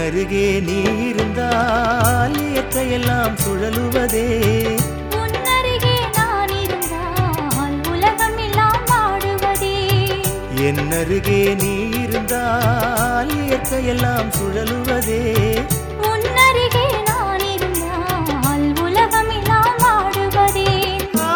அருகே நீ இருந்தால் இயற்கையெல்லாம் சுழலுவதே உன்னருகே நான் இருந்தால் உலகம் எல்லாம் ஆடுவதே என் அருகே நீ இருந்தால் இயற்கையெல்லாம் சுழலுவதே உன்னருகே நான் இருந்தால் உலகம் எல்லாம் ஆடுவதே ஆ,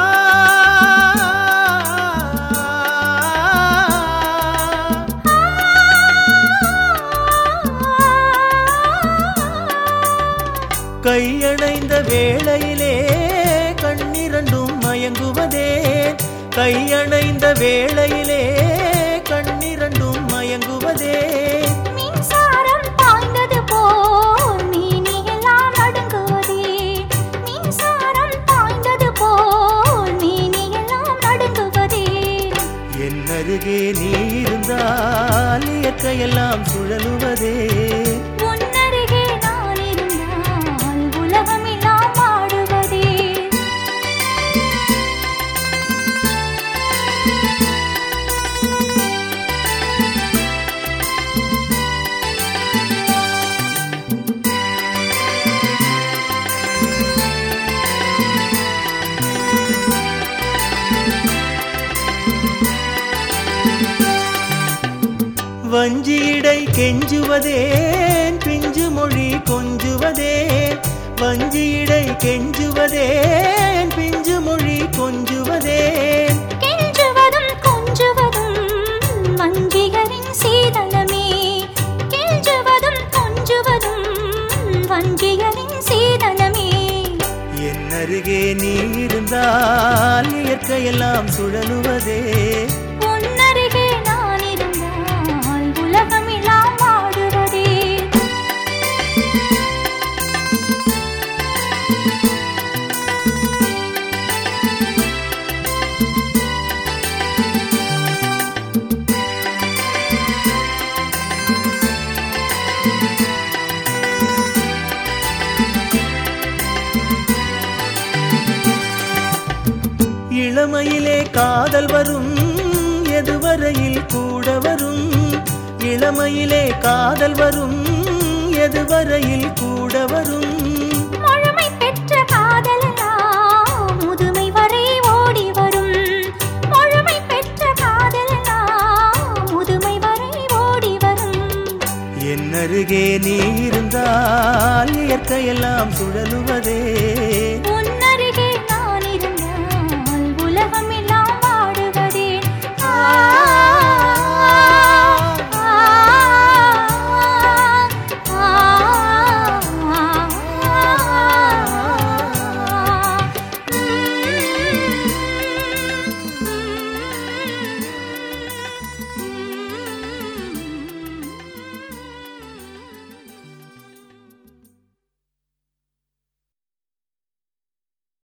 கையணைந்த வேளையிலே கண்ணிரண்டும் மயங்குவதே கையணைந்த வேளையிலே கண்ணிரண்டும் மயங்குவதே மின்சாரம் பாய்ந்தது போல் மீனி எல்லாம் நடுங்குவதே மின்சாரம் பாய்ந்தது போல் மீனி எல்லாம் நடுங்குவதே என் அருகே நீ இருந்தால் இயற்கையெல்லாம் சுழலுவதே உன்னருகே நான் இருந்தால் உலகம் எல்லாம் ஆடுவதே வஞ்சியிடை கெஞ்சுவதேன் பிஞ்சு மொழி கொஞ்சுவதேன் வஞ்சியிடை கெஞ்சுவதேன் பிஞ்சு மொழி கொஞ்சுவதேன் கெஞ்சுவதும் கொஞ்சுவதும் வஞ்சிகரின் சீதனமே கெஞ்சுவதும் கொஞ்சுவதும் வஞ்சிகரின் சீதனமே என் அருகே நீ இருந்தால் இயற்கையெல்லாம் சுழலுவதே உன்னருகே நான் இருந்தால் உலகம் எல்லாம் ஆடுவதே இளமையிலே காதல் வரும் எதுவரையில் கூட வரும் இளமையிலே காதல் வரும் எதுவரையில் கூட வரும் முழுமை பெற்ற காதலெல்லாம் முதுமை வரை ஓடி வரும் முழுமை பெற்ற காதலெல்லாம் முதுமை வரை ஓடி வரும் என் அருகே நீ இருந்தால் இயற்கையெல்லாம் சுழலுவதே உன்னருகே நான் இருந்தால் உலகம் எல்லாம் ஆடுவதே ஆ